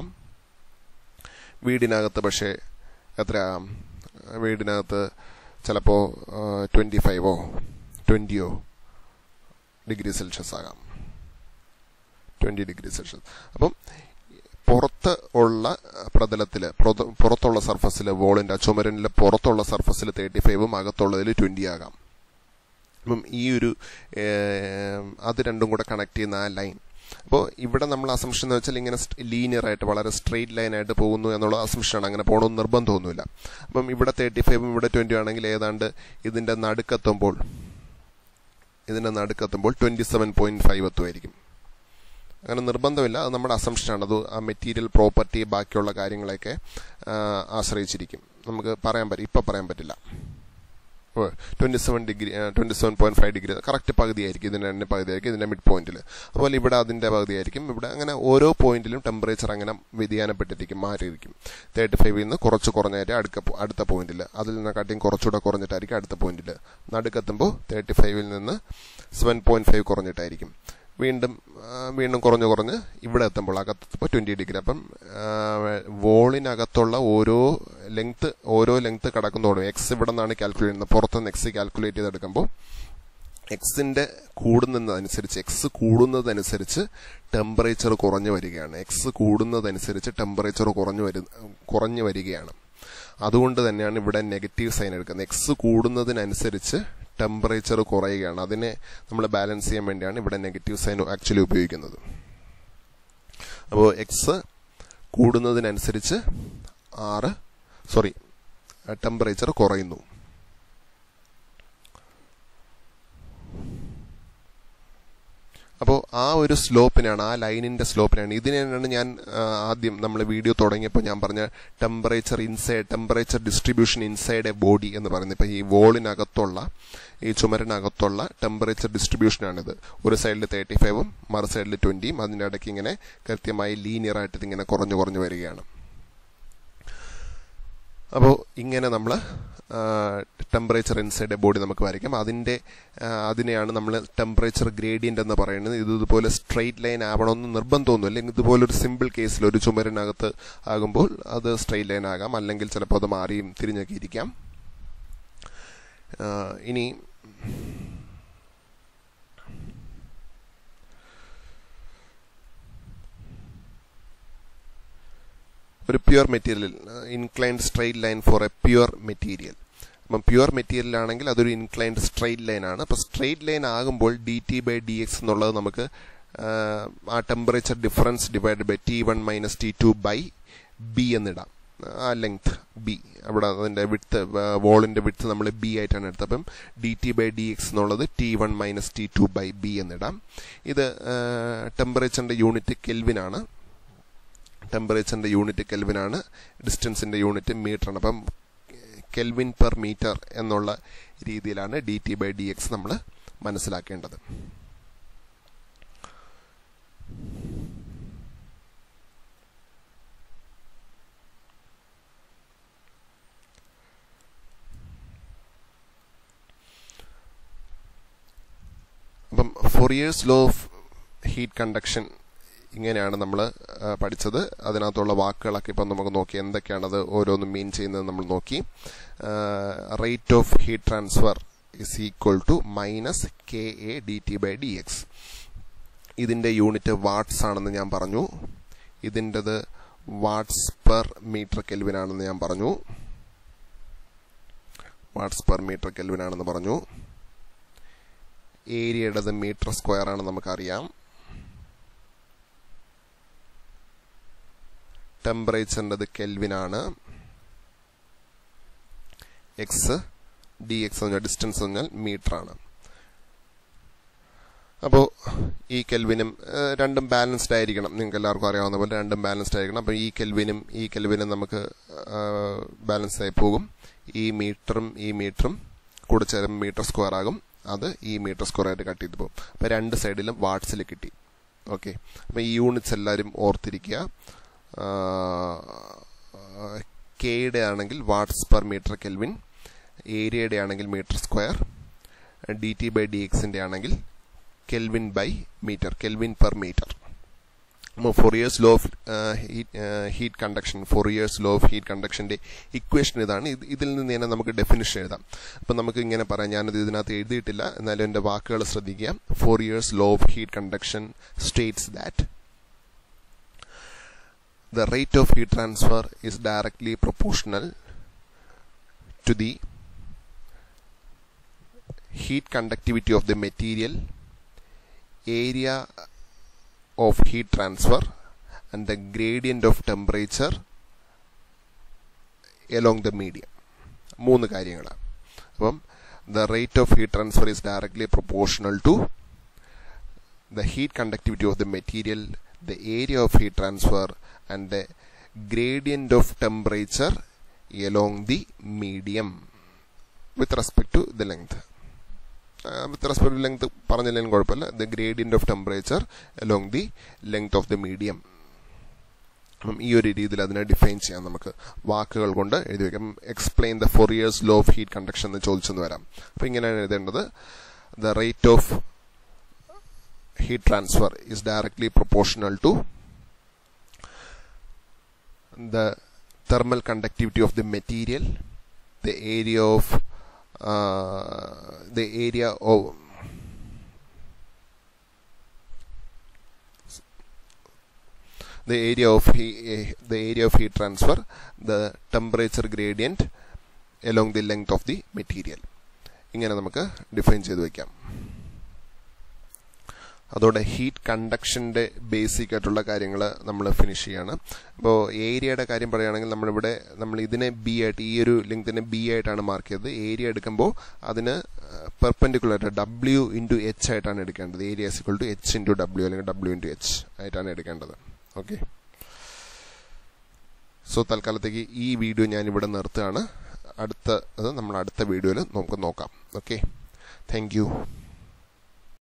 വീടിനകത്ത് പക്ഷേ എത്രയാകാം വീടിനകത്ത് ചിലപ്പോൾ ട്വൻറ്റി ഫൈവോ ട്വൻറ്റിയോ ഡിഗ്രി സെൽഷ്യസ് ആകാം ട്വൻറ്റി ഡിഗ്രി സെൽഷ്യസ് അപ്പം പുറത്ത് ഉള്ള പ്രതലത്തിൽ പുറത്തുള്ള സർഫസിൽ വോളിൻ്റെ ചുമരനിലെ പുറത്തുള്ള സർഫസിൽ തേർട്ടി ഫൈവും അകത്തുള്ളതിൽ ട്വൻറ്റി ആകാം അപ്പം ഈ ഒരു ഏഹ്, അത് രണ്ടും കൂടെ കണക്ട് ചെയ്യുന്ന ആ ലൈൻ അപ്പോൾ ഇവിടെ നമ്മൾ അസംഷൻ എന്ന് വെച്ചാൽ ഇങ്ങനെ ലീനിയർ ആയിട്ട് വളരെ സ്ട്രെയിറ്റ് ലൈൻ ആയിട്ട് പോകുന്നു എന്നുള്ള അസംഷനാണ് അങ്ങനെ പോകണമെന്ന് നിർബന്ധമൊന്നുമില്ല അപ്പം ഇവിടെ തേർട്ടി ഫൈവും ഇവിടെ ട്വൻറ്റി ആണെങ്കിൽ ഏതാണ്ട് ഇതിൻ്റെ നടുക്കെത്തുമ്പോൾ ഇതിൻ്റെ നടുക്കെത്തുമ്പോൾ ട്വൻറ്റി സെവൻ പോയിൻറ്റ് ഫൈവ് എത്തുമായിരിക്കും അങ്ങനെ നിർബന്ധമില്ല അത് നമ്മുടെ അസംഷനാണ് അത് ആ മെറ്റീരിയൽ പ്രോപ്പർട്ടി ബാക്കിയുള്ള കാര്യങ്ങളെയൊക്കെ ആ, ആശ്രയിച്ചിരിക്കും നമുക്ക് പറയാൻ പറ്റും ഇപ്പം പറയാൻ പറ്റില്ല twenty seven degree twenty seven point five degree correct പകുതിയായിരിക്കും ഇതിന്റെ രണ്ട് പകുതിയായിരിക്കും ഇതിന്റെ മിഡ് പോയിന്റിൽ അതുപോലെ ഇവിടെ അതിന്റെ പകുതിയായിരിക്കും ഇവിടെ അങ്ങനെ ഓരോ പോയിന്റിലും ടെമ്പറേച്ചർ അങ്ങനെ വ്യതിയാനപ്പെട്ടിരിക്കും മാറിയിരിക്കും തേർട്ടി ഫൈവിൽ നിന്ന് കുറച്ച് കുറഞ്ഞായിട്ട് അടുക്ക അടുത്ത പോയിന്റിൽ അതിൽ നിന്നെക്കാട്ടിയും കുറച്ചുകൂടെ കുറഞ്ഞിട്ടായിരിക്കും അടുത്ത പോയിന്റിൽ നടുക്കെത്തുമ്പോൾ തേർട്ടി ഫൈവിൽ നിന്ന് സെവൻ പോയിന്റ് ഫൈവ് കുറഞ്ഞിട്ടായിരിക്കും വീണ്ടും ആ, വീണ്ടും കുറഞ്ഞ് കുറഞ്ഞ് ഇവിടെ എത്തുമ്പോൾ അകത്തെത്തുമ്പോൾ ട്വൻറ്റി ഡിഗ്രി അപ്പം വോളിനകത്തുള്ള ഓരോ ലെങ്ത് ഓരോ ലെങ്ത് കടക്കുന്നതോടും എക്സ് ഇവിടെ നിന്നാണ് കാൽക്കുലേറ്റ് ചെയ്യുന്നത് പുറത്തുനിന്ന് എക്സ് കാൽക്കുലേറ്റ് ചെയ്തെടുക്കുമ്പോൾ എക്സിന്റെ കൂടുന്നതനുസരിച്ച് എക്സ് കൂടുന്നതനുസരിച്ച് ടെമ്പറേച്ചർ കുറഞ്ഞു വരികയാണ് എക്സ് കൂടുന്നതനുസരിച്ച് ടെമ്പറേച്ചർ കുറഞ്ഞു വരു കുറഞ്ഞു വരികയാണ് അതുകൊണ്ട് തന്നെയാണ് ഇവിടെ നെഗറ്റീവ് സൈൻ എടുക്കുന്നത് എക്സ് കൂടുന്നതിനനുസരിച്ച് ടെമ്പറേച്ചർ കുറയുകയാണ് അതിനെ നമ്മൾ ബാലൻസ് ചെയ്യാൻ വേണ്ടിയാണ് ഇവിടെ നെഗറ്റീവ് സൈൻ ആക്ച്വലി ഉപയോഗിക്കുന്നത് അപ്പോൾ എക്സ് കൂടുന്നതിനനുസരിച്ച് ആറ് സോറി ടെമ്പറേച്ചർ കുറയുന്നു അപ്പോൾ ആ ഒരു സ്ലോപ്പിനാണ് ആ ലൈനിന്റെ സ്ലോപ്പിനാണ് ഇതിനാണ് ഞാൻ ആ, ആദ്യം നമ്മൾ വീഡിയോ തുടങ്ങിയപ്പോൾ ഞാൻ പറഞ്ഞ temperature inside temperature distribution inside a body എന്ന് പറയുന്നത് ഇപ്പം ഈ വോളിനകത്തുള്ള ഈ ചുമരിനകത്തുള്ള ടെമ്പറേച്ചർ ഡിസ്ട്രിബ്യൂഷനാണിത് ഒരു സൈഡിൽ തേർട്ടി ഫൈവും മറു സൈഡിൽ ട്വന്റിയും അതിൻ്റെ ഇടയ്ക്ക് ഇങ്ങനെ കൃത്യമായി ലീനിയർ ആയിട്ട് ഇതിങ്ങനെ കുറഞ്ഞു കുറഞ്ഞു വരികയാണ് അപ്പോൾ ഇങ്ങനെ നമ്മൾ ടെമ്പറേച്ചർ ഇൻസൈഡ് എ ബോഡി നമുക്ക് വരയ്ക്കാം അതിൻ്റെ ആ, അതിനെയാണ് നമ്മൾ ടെമ്പറേച്ചർ ഗ്രേഡിയൻ്റ് എന്ന് പറയുന്നത് ഇത് ഇതുപോലെ സ്ട്രെയിറ്റ് ലൈൻ ആവണമെന്ന് നിർബന്ധമൊന്നും അല്ലെങ്കിൽ ഇതുപോലെ ഒരു സിമ്പിൾ കേസിൽ ഒരു ചുമരിനകത്ത് ആകുമ്പോൾ അത് സ്ട്രെയിറ്റ് ലൈൻ ആകാം അല്ലെങ്കിൽ ചിലപ്പോൾ അത് മാറിയും തിരിഞ്ഞൊക്കെ ഇരിക്കാം ആ, ഇനി ഒരു pure material inclined straight line for a pure material അപ്പം പ്യുവർ മെറ്റീരിയൽ ആണെങ്കിൽ അതൊരു ഇൻക്ലൈൻഡ് സ്ട്രെയിറ്റ് ലൈൻ ആണ് അപ്പോൾ സ്ട്രെയിറ്റ് ലൈൻ ആകുമ്പോൾ D T by D X എന്നുള്ളത് നമുക്ക് ആ, ആ temperature difference divide by T one minus T two by B എന്നിടാം ആ ലെങ്ത് ബി അവിടെ അതിൻ്റെ വിട്ത്ത് വോളിൻ്റെ വിട്ത്ത് നമ്മൾ ബി ആയിട്ടാണ് എടുത്തത് അപ്പം D T by D X എന്നുള്ളത് T one minus T two by B എന്നിടാം ഇത് ടെമ്പറേച്ചറിൻ്റെ യൂണിറ്റ് കെൽവിനാണ് ടെമ്പറേച്ചറിന്റെ യൂണിറ്റ് കെൽവിനാണ് ഡിസ്റ്റൻസിന്റെ യൂണിറ്റ് മീറ്റർ ആണ് അപ്പം കെൽവിൻ പെർ മീറ്റർ എന്നുള്ള രീതിയിലാണ് D T by D X നമ്മൾ മനസ്സിലാക്കേണ്ടത് അപ്പം Fourier's law of heat conduction ഇങ്ങനെയാണ് നമ്മൾ പഠിച്ചത് അതിനകത്തുള്ള വാക്കുകളൊക്കെ ഇപ്പം നമുക്ക് നോക്കി എന്തൊക്കെയാണത് ഓരോന്നും മീൻ ചെയ്യുന്നത് നമ്മൾ നോക്കി rate of heat transfer is equal to minus K A D T by D X ഇതിൻ്റെ യൂണിറ്റ് വാട്ട്സ് ആണെന്ന് ഞാൻ പറഞ്ഞു ഇതിൻ്റെത് വാട്ട്സ് പെർ മീറ്റർ കെൽവിൻ ആണെന്ന് ഞാൻ പറഞ്ഞു വാട്ട്സ് പെർ മീറ്റർ കെൽവിൻ ആണെന്ന് പറഞ്ഞു ഏരിയയുടേത് മീറ്റർ സ്ക്വയർ ആണെന്ന് നമുക്കറിയാം ടെമ്പറേച്ചറിൻ്റെത് കെൽവിനാണ് എക്സ് ഡി എക്സ് പറഞ്ഞാൽ ഡിസ്റ്റൻസ് പറഞ്ഞാൽ മീറ്റർ ആണ് അപ്പോൾ ഈ കെൽവിനും രണ്ടും ബാലൻസ്ഡ് ആയിരിക്കണം നിങ്ങൾക്ക് എല്ലാവർക്കും അറിയാവുന്ന പോലെ രണ്ടും ബാലൻസ്ഡ് ആയിരിക്കണം അപ്പോൾ ഈ കെൽവിനും ഈ കെൽവിനും നമുക്ക് ബാലൻസ് ആയി പോകും ഈ മീറ്ററും ഈ മീറ്ററും കൂടെ ചേരുമ്പോൾ മീറ്റർ സ്ക്വയർ ആകും അത് ഈ മീറ്റർ സ്ക്വയർ ആയിട്ട് കട്ട് ചെയ്ത് പോകും അപ്പോൾ രണ്ട് സൈഡിലും വാട്ട്സിൽ കിട്ടി ഓക്കെ അപ്പോൾ ഈ യൂണിറ്റ്സ് എല്ലാവരും ഓർത്തിരിക്കുക കെയുടെ ആണെങ്കിൽ വാട്ട്സ് പെർ മീറ്റർ കെൽവിൻ ഏരിയയുടെ ആണെങ്കിൽ metre square D T by D എക്സിൻ്റെ ആണെങ്കിൽ kelvin by metre kelvin per metre Fourier's law of heat conduction Fourier's law of heat കണ്ടക്ഷൻ്റെ ഇക്വേഷൻ ഇതാണ് ഇതിൽ നിന്ന് തന്നെ നമുക്ക് ഡെഫിനിഷൻ എഴുതാം അപ്പം നമുക്ക് ഇങ്ങനെ പറയാം ഞാനത് ഇതിനകത്ത് എഴുതിയിട്ടില്ല എന്നാലും എൻ്റെ വാക്കുകൾ ശ്രദ്ധിക്കുക Fourier's law of heat conduction states that the rate of heat transfer is directly proportional to the heat conductivity of the material, area of heat transfer and the gradient of temperature along the medium. മൂന്ന് കാര്യങ്ങളാണ് അപ്പം the rate of heat transfer is directly proportional to the heat conductivity of the material the area of heat transfer and the gradient of temperature along the medium with respect to the length. Uh, with respect to length പറഞ്ഞില്ലെങ്കിലും കുഴപ്പമില്ല the gradient of temperature along the length of the medium അപ്പം ഈ ഒരു രീതിയിൽ അതിനെ define ചെയ്യാം നമുക്ക് വാക്കുകൾ കൊണ്ട് എഴുതി വയ്ക്കാം explain the Fourier's law of heat conduction എന്ന് ചോദിച്ചെന്ന് വരാം അപ്പം ഇങ്ങനെയാണ് എഴുതേണ്ടത് the rate of heat transfer is directly proportional to the thermal conductivity of the material the area of uh, the area of the area of he, the area of heat transfer the temperature gradient along the length of the material ഇങ്ങനെ നമുക്ക് define ചെയ്ത് വയ്ക്കാം അതോടെ heat കണ്ടക്ഷൻ്റെ basic ആയിട്ടുള്ള കാര്യങ്ങൾ നമ്മൾ finish ചെയ്യാണ് അപ്പോൾ ഏരിയയുടെ കാര്യം പറയുകയാണെങ്കിൽ നമ്മളിവിടെ നമ്മൾ ഇതിനെ ബി ആയിട്ട് ഈ ഒരു ലെങ്തിനെ ബി ആയിട്ടാണ് മാർക്ക് ചെയ്തത് ഏരിയ എടുക്കുമ്പോൾ അതിന് പെർപെൻഡിക്കുലർ ആയിട്ട് ഡബ്ല്യു ഇൻറ്റു എച്ച് ആയിട്ടാണ് എടുക്കേണ്ടത് area equal to H into W അല്ലെങ്കിൽ ഡബ്ല്യു ഇൻറ്റു എച്ച് ആയിട്ടാണ് എടുക്കേണ്ടത് ഓക്കെ സോ തൽക്കാലത്തേക്ക് ഈ വീഡിയോ ഞാൻ ഇവിടെ നിർത്തുകയാണ് അടുത്ത അത് നമ്മൾ അടുത്ത വീഡിയോയിൽ നമുക്ക് നോക്കാം ഓക്കെ താങ്ക് യു